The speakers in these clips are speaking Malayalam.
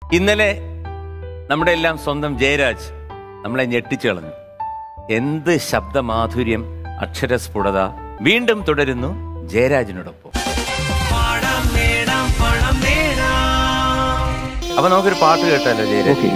ഇന്നലെ നമ്മുടെ എല്ലാം സ്വന്തം ജയരാജ് നമ്മളെ ഞെട്ടിച്ചു കളഞ്ഞു എന്ത് ശബ്ദമാധുര്യം അക്ഷരസ്ഫുടത വീണ്ടും തുടരുന്നു ജയരാജിനോടൊപ്പം അപ്പൊ നമുക്കൊരു പാട്ട് കേട്ടാലോ ജയരാജ്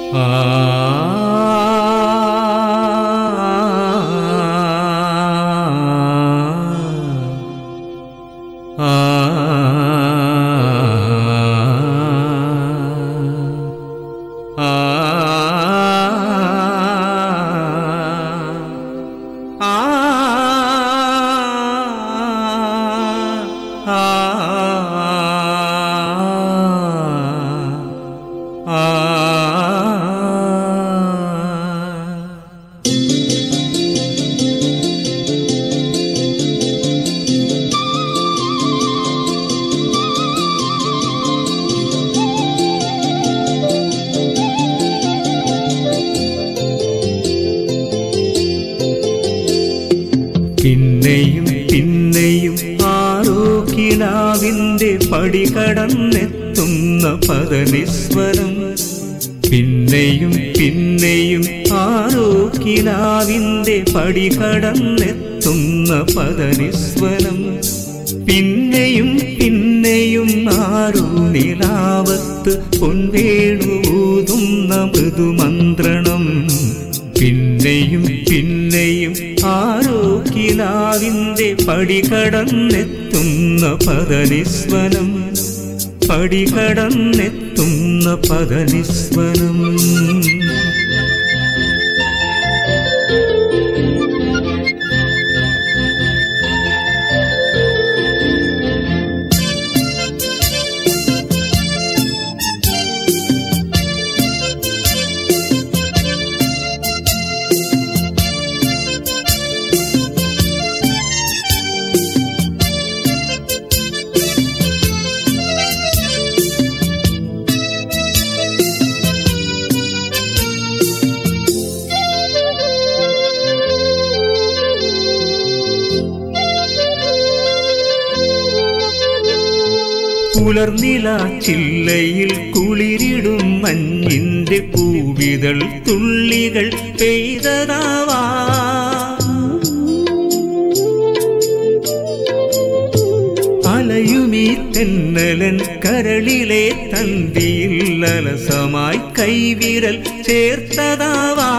പിന്നെയും പിന്നെയും ആരോ കിനാവിന്റെ പടി കടന്നെത്തുന്ന പദനിസ്വരം പിന്നെയും പിന്നെയും ആരോ കിനാവിന്റെ പടി കടന്നെത്തുന്ന പദനിസ്വരം പിന്നെയും പിന്നെയും ആരോ നിലാവത്ത് പൊൻവേണൂതുന്ന മൃദുമന്ത്രണം പിന്നെയും പിന്നെയും ആരോ കിനാവിന്റെ പടി കടന്നെത്തുന്ന പദനിസ്വനം പടി കടന്നെത്തുന്ന പദനിസ്വനം പുലർനില ചില്ലയിൽ കുളിരിടും മഞ്ഞിന്റെ പൂവിതൾ തുള്ളികൾ പെയ്തതാവാ അലയുമീ തെന്നലൻ കരളിലെ തന്തിയിൽ അലസമായി കൈവിരൽ ചേർത്തതാവാ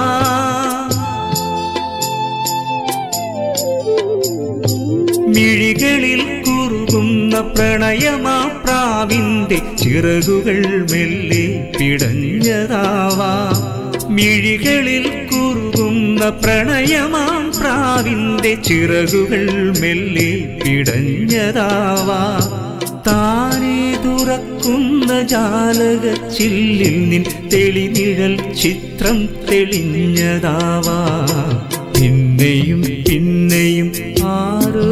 മിഴികളിൽ കുറുകുന്ന പ്രണയമാ പ്രാവിന്റെ ചിറകുകൾ മെല്ലെ പിടഞ്ഞതാവാ മിഴികളിൽ കുറുകുന്ന പ്രണയമാം പ്രാവിന്റെ ചിറകുകൾ മെല്ലെ പിടഞ്ഞതാവാ താനേ തുറക്കുന്ന ജാലകച്ചില്ലിൽ നിൻ തെളിനിഴൽ ചിത്രം തെളിഞ്ഞതാവാ പിന്നെയും പിന്നെയും ആരോ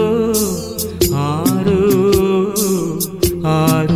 ആരോ ആരോ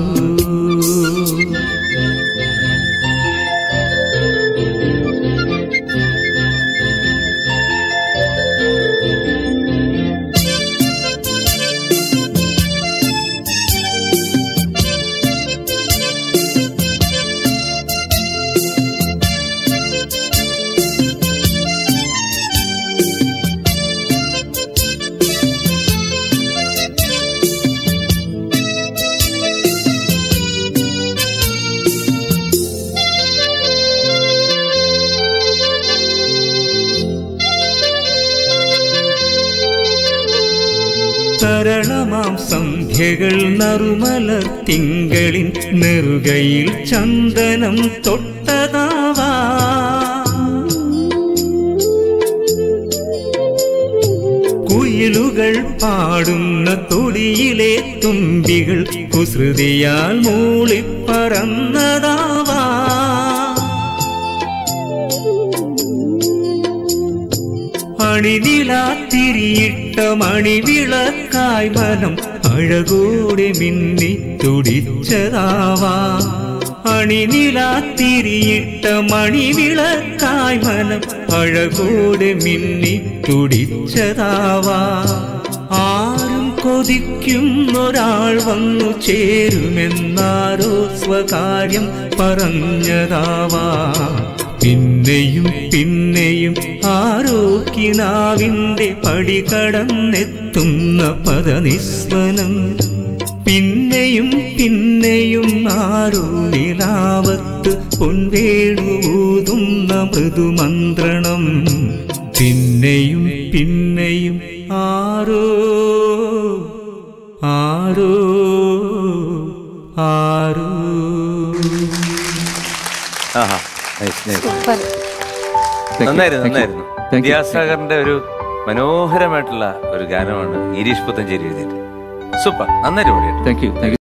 സരളമാം സന്ധ്യകൾ നറുമലർ തിങ്കളിൻ നെറുകയിൽ ചന്ദനം തൊട്ടതാവാ കുയിലുകൾ പാടുന്ന തൊടിയിലെ തുമ്പികൾ കുസൃതിയാൽ മൂളിപ്പറന്നതാവാ അണിനിലാത്തിരിയിട്ട മണിവിളക്കായി മനം അഴകോടെ മിന്നി തുടിച്ചതാവാ അണിനിലാത്തിരിയിട്ട മണിവിളക്കായി മനം അഴകോടെ മിന്നി തുടിച്ചതാവാ ആരും കൊതിക്കുന്നൊരാൾ വന്നു ചേരുമെന്നാരോ സ്വകാര്യം പറഞ്ഞതാവാ പിന്നെയും പിന്നെയും ആരോക്കിനാവിന്റെ പടി കടന്നെത്തുന്ന പദനിസ്വനം പിന്നെയും പിന്നെയും ആരോ നിലാവത്ത് പൊൻവേണൂതുന്ന മൃദുമന്ത്രണം പിന്നെയും പിന്നെയും ആരോ ആരോ ആരോ ആഹാ nice, nice. സൂപ്പർ നന്നായിരുന്നു Thank you. നന്നായിരുന്നു Thank you. വിദ്യാസാഗറിന്റെ ഒരു മനോഹരമായിട്ടുള്ള ഒരു ഗാനമാണ് ഗിരീഷ് പുത്തഞ്ചേരി എഴുതിയത് സൂപ്പർ നന്നായിട്ട് പാടിയിട്ട് താങ്ക് യു താങ്ക് യു